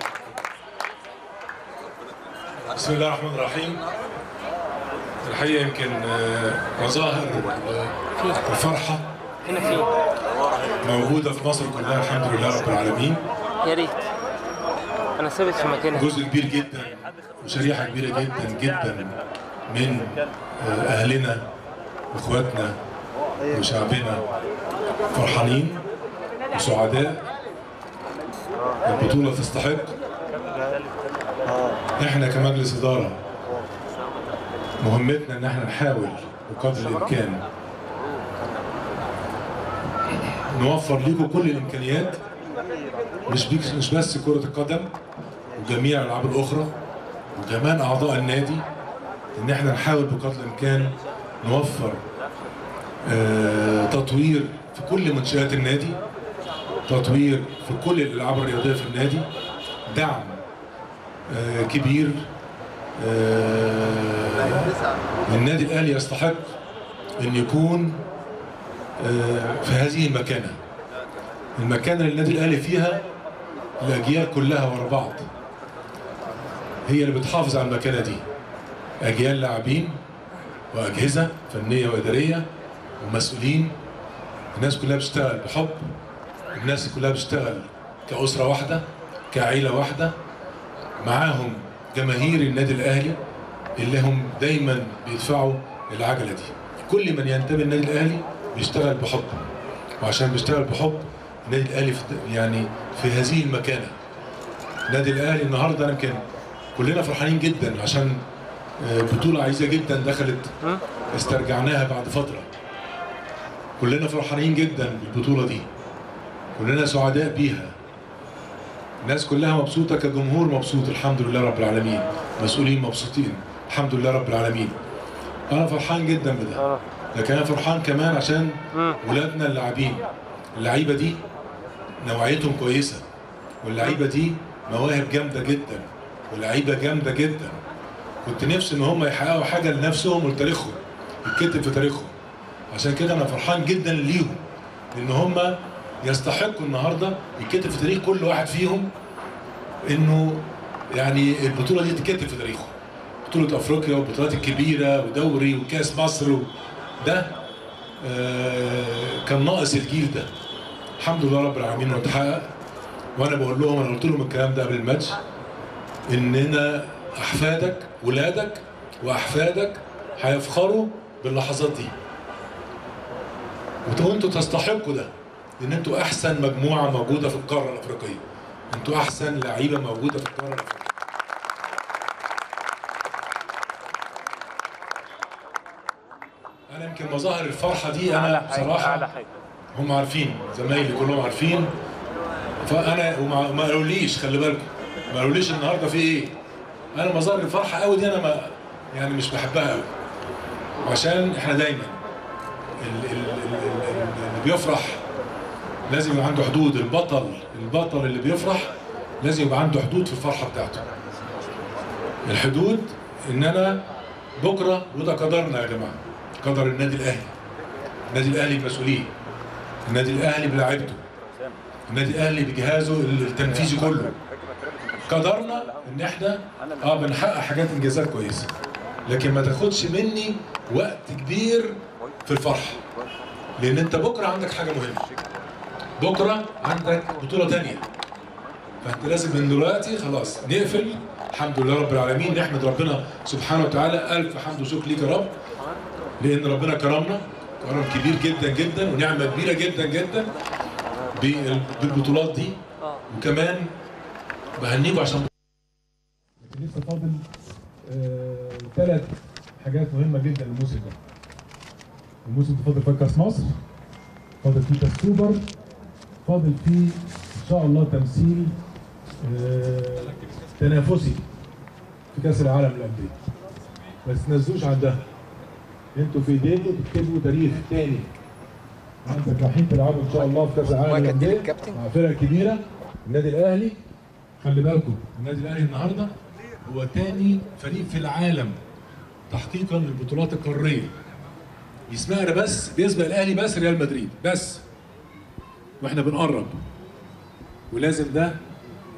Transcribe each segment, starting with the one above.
بسم الله الرحمن الرحيم الحقيقه يمكن آه، مظاهر آه، الفرحه هنا في موجوده في مصر كلها الحمد لله رب العالمين يا ريت انا ثابت في مكاني جزء كبير جدا وشريحه كبيره جدا جدا من آه، اهلنا واخواتنا وشعبنا فرحانين وسعداء البطوله تستحق احنا كمجلس اداره مهمتنا ان احنا نحاول بقدر الامكان نوفر لكم كل الامكانيات مش بيك مش بس كره القدم وجميع الالعاب الاخرى وكمان اعضاء النادي ان احنا نحاول بقدر الامكان نوفر آه، تطوير في كل منشات النادي تطوير في كل الالعاب الرياضيه في النادي دعم آه، كبير آه، النادي الاهلي يستحق ان يكون آه، في هذه المكانه المكانه اللي النادي الاهلي فيها الاجيال كلها ورا بعض هي اللي بتحافظ على المكانه دي اجيال لاعبين واجهزه فنيه واداريه ومسؤولين الناس كلها بتشتغل بحب الناس كلها بتشتغل كأسرة واحدة كعيلة واحدة معاهم جماهير النادي الأهلي اللي هم دايما بيدفعوا العجلة دي كل من ينتمي للنادي الأهلي بيشتغل بحب وعشان بيشتغل بحب النادي الأهلي في يعني في هذه المكانة النادي الأهلي النهاردة يمكن كلنا فرحانين جدا عشان آه، بطولة عايزة جدا دخلت استرجعناها بعد فترة كلنا فرحانين جدا بالبطولة دي كلنا سعداء بيها الناس كلها مبسوطة كجمهور مبسوط الحمد لله رب العالمين مسؤولين مبسوطين الحمد لله رب العالمين أنا فرحان جدا بده اه لكن أنا فرحان كمان عشان مم. ولادنا اللاعبين اللعيبة دي نوعيتهم كويسة واللعيبة دي مواهب جامدة جدا واللعيبة جامدة جدا كنت نفسي ان هم يحققوا حاجة لنفسهم ولتاريخهم يتكتب في تاريخهم عشان كده انا فرحان جدا ليهم لان هم يستحقوا النهارده يتكتب في تاريخ كل واحد فيهم انه يعني البطوله دي تتكتب في تاريخه بطوله افريقيا والبطولات الكبيره ودوري وكاس مصر و- ده آه، كان ناقص الجيل ده الحمد لله رب العالمين انه اتحقق وانا بقول لهم انا قلت لهم الكلام ده قبل الماتش اننا احفادك ولادك واحفادك هيفخروا باللحظات دي وت- وانتوا تستحقوا ده لان انتوا احسن مجموعه موجوده في القاره الافريقيه انتوا احسن لعيبه موجوده في القاره الافريقيه انا يمكن مظاهر الفرحه دي اعلى انا حاجه بصراحه اعلى حاجه هم عارفين زمايلي كلهم عارفين فانا وما ما قالوليش خلي بالكم ما قالوليش النهارده في ايه انا مظاهر الفرحه قوي دي انا ما يعني مش بحبها قوي عشان احنا دايما ال- ال- ال- ال- اللي بيفرح لازم يبقى عنده حدود البطل البطل اللي بيفرح لازم يبقى عنده حدود في الفرحه بتاعته الحدود ان انا بكره وده قدرنا يا جماعه قدر النادي الاهلي النادي الاهلي بمسؤوليه النادي الاهلي بلاعيبته النادي الاهلي بجهازه التنفيذي كله قدرنا ان احنا اه بنحقق حاجات انجازات كويسه لكن ما تاخدش مني وقت كبير في الفرح لان انت بكره عندك حاجه مهمه بكره عندك بطوله تانية فانت لازم من دلوقتي خلاص نقفل الحمد لله رب العالمين نحمد ربنا سبحانه وتعالى الف حمد وشكر ليك يا رب لان ربنا كرمنا كرم كبير جدا جدا ونعمه كبيره جدا جدا بال- بالبطولات دي وكمان بهنيكوا عشان لكن لسه فاضل ثلاث حاجات مهمه جدا الموسم ده الموسم ده فاضل فيه كاس مصر فاضل فيه كاس سوبر فاضل فيه ان شاء الله تمثيل آه، تنافسي في كاس العالم للانديه ما تنزلوش عن ده انتوا في ايديكم تكتبوا تاريخ تاني عندك رايحين تلعبوا ان شاء الله في كاس العالم للانديه مع فرق كبيره النادي الاهلي خلي بالكم النادي الاهلي النهارده هو تاني فريق في العالم تحقيقا للبطولات القاريه يسمعنا بس بيسبق الاهلي بس ريال مدريد بس واحنا بنقرب ولازم ده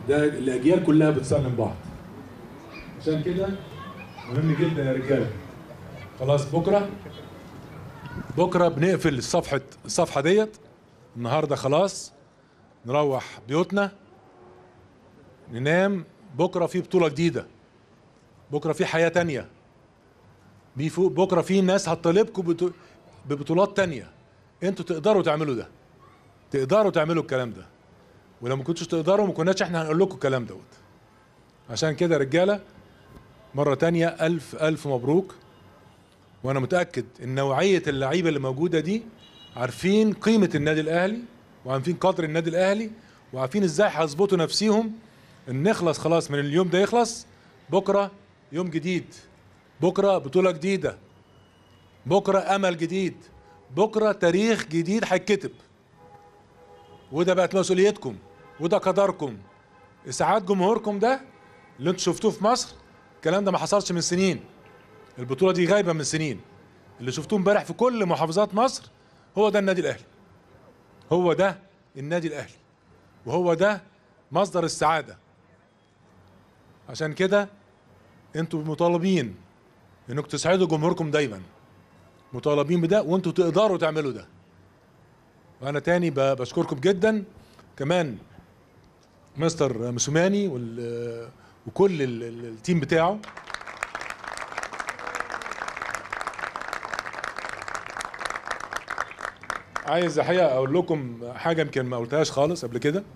ده الاجيال كلها بتسلم بعض عشان كده مهم جدا يا رجاله خلاص بكره بكره بنقفل الصفحه الصفحه ديت النهارده خلاص نروح بيوتنا ننام بكره في بطوله جديده بكره في حياه تانية بيفوق بكره في ناس هتطالبكم بتو- ببطولات تانية انتوا تقدروا تعملوا ده تقدروا تعملوا الكلام ده ولو ما كنتوش تقدروا ما كناش احنا هنقول لكم الكلام دوت عشان كده يا رجاله مره تانية الف الف مبروك وانا متاكد ان نوعيه اللعيبه اللي موجوده دي عارفين قيمه النادي الاهلي وعارفين قدر النادي الاهلي وعارفين ازاي هيظبطوا نفسيهم ان نخلص خلاص من اليوم ده يخلص بكره يوم جديد بكره بطوله جديده بكره امل جديد بكره تاريخ جديد هيتكتب وده بقت مسؤوليتكم وده قدركم اسعاد جمهوركم ده اللي انتوا شفتوه في مصر الكلام ده ما حصلش من سنين البطوله دي غايبه من سنين اللي شفتوه امبارح في كل محافظات مصر هو ده النادي الاهلي هو ده النادي الاهلي وهو ده مصدر السعاده عشان كده انتوا مطالبين انكم تسعدوا جمهوركم دايما مطالبين بده وانتوا تقدروا تعملوا ده وانا تاني ب- بشكركم جدا كمان مستر مسوماني وال وكل ال- ال- التيم بتاعه عايز الحقيقه اقول لكم حاجه يمكن ما قلتهاش خالص قبل كده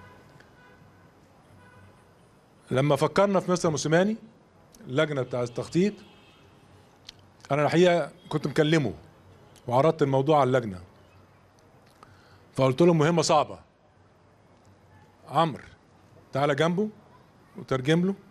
لما فكرنا في مستر موسيماني اللجنه بتاع التخطيط انا الحقيقه كنت مكلمه وعرضت الموضوع على اللجنه فقلت له مهمه صعبه عمرو تعالى جنبه وترجم له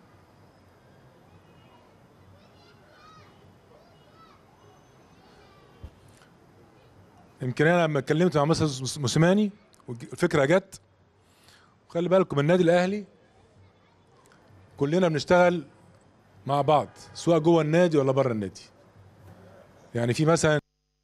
يمكن انا لما اتكلمت مع مستر موسيماني والفكره جت خلي بالكم النادي الاهلي كلنا بنشتغل مع بعض سواء جوه النادي ولا بره النادي يعني في مثلا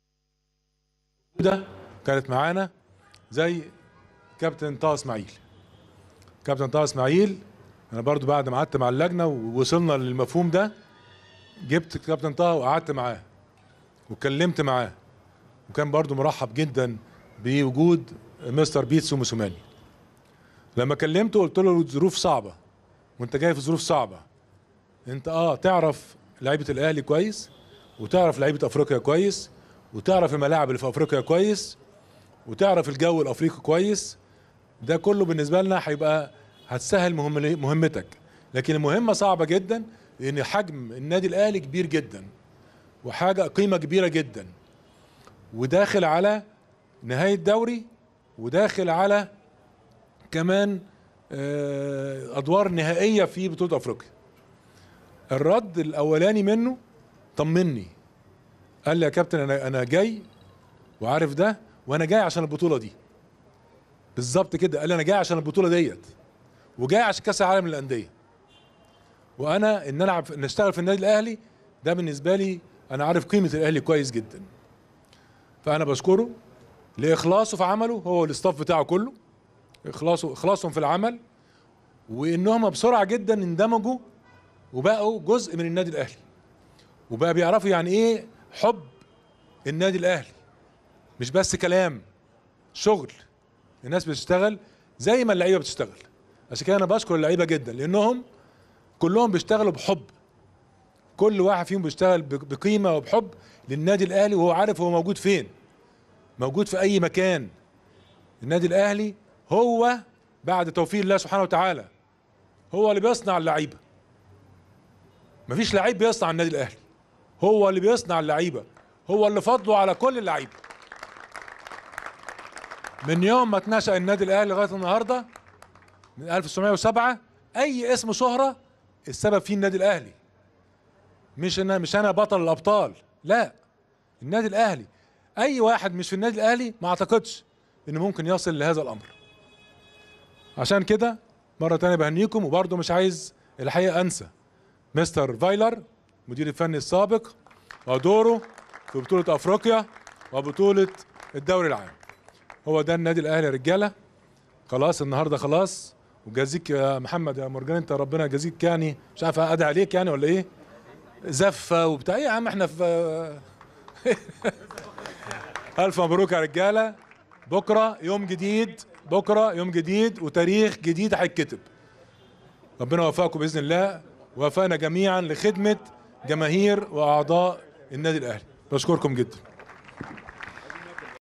ده كانت معانا زي كابتن طه اسماعيل كابتن طه اسماعيل انا برضو بعد ما قعدت مع اللجنه ووصلنا للمفهوم ده جبت كابتن طه وقعدت معاه وكلمت معاه وكان برضو مرحب جدا بوجود مستر بيتسو موسوماني لما كلمته قلت له الظروف صعبه وانت جاي في ظروف صعبه انت اه تعرف لعيبه الاهلي كويس وتعرف لعيبه افريقيا كويس وتعرف الملاعب اللي في افريقيا كويس وتعرف الجو الافريقي كويس ده كله بالنسبه لنا هيبقى هتسهل مهم مهمتك لكن المهمه صعبه جدا لان حجم النادي الاهلي كبير جدا وحاجه قيمه كبيره جدا وداخل على نهايه دوري وداخل على كمان آه، ادوار نهائيه في بطوله افريقيا الرد الاولاني منه طمني قال لي يا كابتن انا انا جاي وعارف ده وانا جاي عشان البطوله دي بالظبط كده قال لي انا جاي عشان البطوله ديت وجاي عشان كاس العالم للانديه وانا ان العب ان اشتغل في النادي الاهلي ده بالنسبه لي انا عارف قيمه الاهلي كويس جدا فانا بشكره لاخلاصه في عمله هو والاستاف بتاعه كله اخلاصه اخلاصهم في العمل وانهم بسرعه جدا اندمجوا وبقوا جزء من النادي الاهلي وبقى بيعرفوا يعني ايه حب النادي الاهلي مش بس كلام شغل الناس بتشتغل زي ما اللعيبه بتشتغل عشان كده انا بشكر اللعيبه جدا لانهم كلهم بيشتغلوا بحب كل واحد فيهم بيشتغل ب- بقيمه وبحب للنادي الاهلي وهو عارف هو موجود فين موجود في اي مكان النادي الاهلي هو بعد توفيق الله سبحانه وتعالى هو اللي بيصنع اللعيبه مفيش لعيب بيصنع النادي الاهلي هو اللي بيصنع اللعيبه هو اللي فضله على كل اللعيبه من يوم ما اتنشأ النادي الاهلي لغايه النهارده من 1907 اي اسم شهره السبب فيه النادي الاهلي مش انا مش انا بطل الابطال لا النادي الاهلي اي واحد مش في النادي الاهلي ما اعتقدش انه ممكن يصل لهذا الامر عشان كده مره تانية بهنيكم وبرضه مش عايز الحقيقه انسى مستر فايلر مدير الفني السابق ودوره في بطوله افريقيا وبطوله الدوري العام هو ده النادي الاهلي يا رجاله خلاص النهارده خلاص وجازيك يا محمد يا مرجان انت ربنا يجازيك يعني مش عارف ادعي عليك يعني ولا ايه زفه وبتاع ايه يا عم احنا في الف مبروك يا رجاله بكره يوم جديد بكره يوم جديد وتاريخ جديد هيتكتب ربنا يوفقكم باذن الله ووفقنا جميعا لخدمه جماهير واعضاء النادي الاهلي بشكركم جدا